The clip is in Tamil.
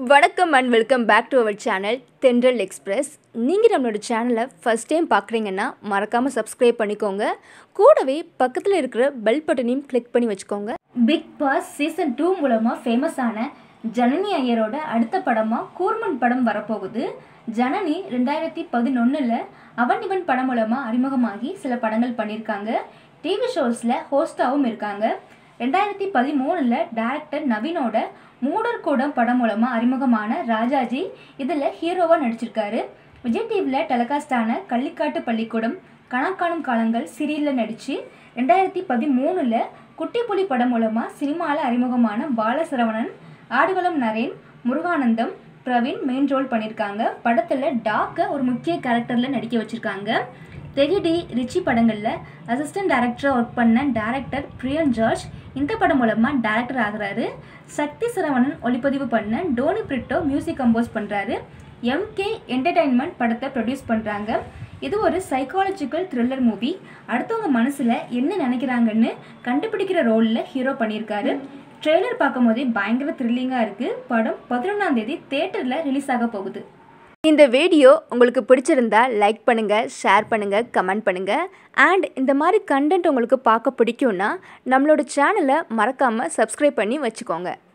வணக்கம் and welcome back to our channel Thendral express நீங்கள் நம்மளோட சேனலை ஃபஸ்ட் டைம் பார்க்குறீங்கன்னா மறக்காமல் சப்ஸ்கிரைப் பண்ணிக்கோங்க கூடவே பக்கத்தில் இருக்கிற பெல் பட்டனையும் கிளிக் பண்ணி வச்சுக்கோங்க பிக் பாஸ் சீசன் டூ மூலமாக ஃபேமஸான ஜனனி ஐயரோட அடுத்த படமாக கூர்மன் படம் வரப்போகுது ஜனனி ரெண்டாயிரத்தி பதினொன்றில் அவன் இவன் படம் மூலமாக அறிமுகமாகி சில படங்கள் பண்ணியிருக்காங்க டிவி ஷோஸில் ஹோஸ்டாகவும் இருக்காங்க ரெண்டாயிரத்தி பதிமூணில் டேரக்டர் நவீனோட மூடர் கூடம் படம் மூலமாக அறிமுகமான ராஜாஜி இதில் ஹீரோவாக நடிச்சிருக்காரு விஜய் டிவியில் டெலகாஸ்டான கள்ளிக்காட்டு பள்ளிக்கூடம் கணக்காணும் காலங்கள் சீரியலில் நடித்து ரெண்டாயிரத்தி பதிமூணில் குட்டி புலி படம் மூலமாக சினிமாவில் அறிமுகமான பாலசரவணன் ஆடுகளம் நரேன் முருகானந்தம் பிரவீன் மெயின் ரோல் பண்ணியிருக்காங்க படத்தில் டாக்கை ஒரு முக்கிய கேரக்டரில் நடிக்க வச்சுருக்காங்க தெகிடி ரிச்சி படங்களில் அசிஸ்டன்ட் டைரக்டராக ஒர்க் பண்ண டைரக்டர் பிரியன் ஜார்ஜ் இந்த படம் மூலமாக டைரக்டர் ஆகுறாரு சக்தி சரவணன் ஒளிப்பதிவு பண்ண டோனி பிரிட்டோ மியூசிக் கம்போஸ் பண்ணுறாரு எம்கே என்டர்டைன்மெண்ட் படத்தை ப்ரொடியூஸ் பண்ணுறாங்க இது ஒரு சைக்காலஜிக்கல் த்ரில்லர் மூவி அடுத்தவங்க மனசில் என்ன நினைக்கிறாங்கன்னு கண்டுபிடிக்கிற ரோலில் ஹீரோ பண்ணியிருக்காரு ட்ரெய்லர் பார்க்கும் போதே பயங்கர த்ரில்லிங்காக இருக்குது படம் பதினொன்றாம் தேதி தேட்டரில் ரிலீஸ் ஆக போகுது இந்த வீடியோ உங்களுக்கு பிடிச்சிருந்தா லைக் பண்ணுங்கள் ஷேர் பண்ணுங்கள் கமெண்ட் பண்ணுங்கள் அண்ட் இந்த மாதிரி கண்டென்ட் உங்களுக்கு பார்க்க பிடிக்கும்னா நம்மளோட சேனலை மறக்காமல் சப்ஸ்கிரைப் பண்ணி வச்சுக்கோங்க